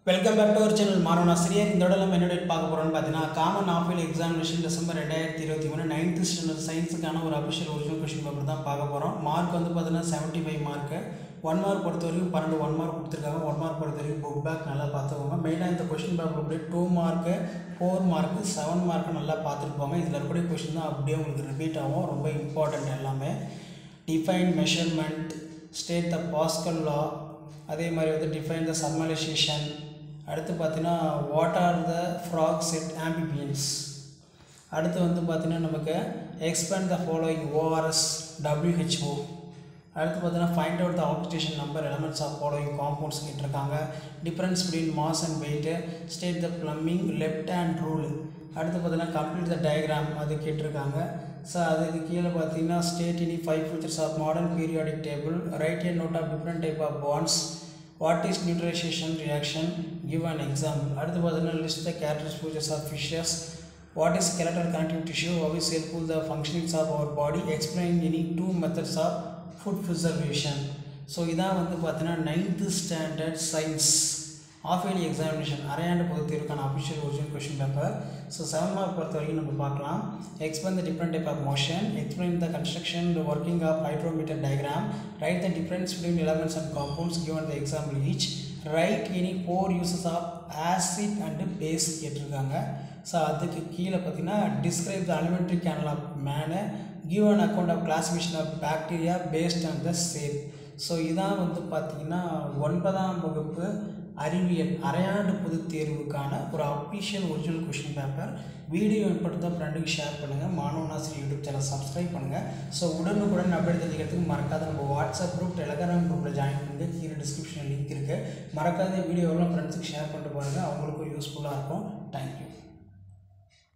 welcome back to our channel மாணவன் ஆசிரியர் இந்த இடம் நம்ம என்ன date பார்க்க போகிறோம்னு பார்த்தீங்கன்னா காமன் ஆஃபில் எக்ஸாமினேஷன் டிசம்பர் ரெண்டாயிரத்தி இருபத்தி மூணு நைன்த்து ஸ்டாண்டர்ட் சயின்ஸுக்கான ஒரு அஃபிஷியல் ஒரிஜினல் கொஷின் பேப்பர் தான் பார்க்க போகிறோம் மார்க் வந்து பார்த்தீங்கன்னா seventy five mark one mark பொறுத்த வரைக்கும் பன்னெண்டு ஒன் மார்க் கொடுத்துருக்காங்க ஒன் மார்க் பொறுத்த வரைக்கும் புக் பேக் நல்லா பார்த்துக்கோங்க மெயினாக இந்த கொஷின் பேப்பர் அப்படியே two mark four mark seven mark நல்லா பார்த்துட்டு போங்க இதில் இருக்கக்கூடிய கொஷின் தான் அப்படியே உங்களுக்கு ரிப்பீட் ஆகும் ரொம்ப இம்பார்ட்டன்ட் எல்லாமே define measurement state the Pascal law அதே மாதிரி வந்து டிஃபைன் த சம்மலைசேஷன் அடுத்து பார்த்தீங்கன்னா what are the frog said amphibians அடுத்து வந்து பார்த்தீங்கன்னா நமக்கு expand the following ORS WHO அடுத்து பார்த்தீங்கன்னா find out the oxidation number elements of following compounds கேட்டிருக்காங்க difference between mass and weight state the Fleming left hand rule அடுத்து பார்த்தீங்கன்னா complete the diagram அது கேட்டிருக்காங்க ஸோ அதுக்கு கீழே பார்த்தீங்கன்னா state any five features of modern periodic table write a note of different type of bonds what is neutralisation reaction give an example அடுத்து பார்த்தீங்கன்னா list the characters features of fishes what is skeletal connective tissue how is helpful the functionings of our body explain any two methods of food preservation so இதான் வந்து பார்த்தீங்கன்னா ninth standard science of yearly examination அரையாண்டு பொறுத்திருக்கான official original question paper so seven mark பொறுத்த வரைக்கும் நம்ம பார்க்கலாம் explain the different type of motion explain the construction the working of hydrometer diagram write the difference between elements and compounds given the example each write any four uses of acid and base கேட்டிருக்காங்க so அதுக்கு கீழே பார்த்தீங்கன்னா describe the alimentary canal of menu give an account of classification of bacteria based on the shape so இதான் வந்து பார்த்திங்கன்னா ஒன்பதாம் வகுப்பு அறிவியல் அரையாண்டு பொதுத் தேர்வுக்கான ஒரு official original question paper video ஏற்படுத்த ஃப்ரெண்டுக்கு ஷேர் பண்ணுங்கள் மாணவன் ஆசிரியர் யூடியூப் சேனல் சப்ஸ்கிரைப் பண்ணுங்கள் ஸோ உடனுக்குடன் அப்டேட் தெரிஞ்சுக்கிறதுக்கு மறக்காத நம்ம வாட்ஸ்அப் குரூப் டெலகிராம் குரூப்பில் ஜாயின் பண்ணுங்கள் கீழே டிஸ்கிரிப்ஷனில் லிங்க் இருக்குது மறக்காத வீடியோவெல்லாம் ஃப்ரெண்ட்ஸுக்கு ஷேர் பண்ணிட்டு பாருங்கள் அவங்களுக்கும் யூஸ்ஃபுல்லாக இருக்கும் தேங்க்யூ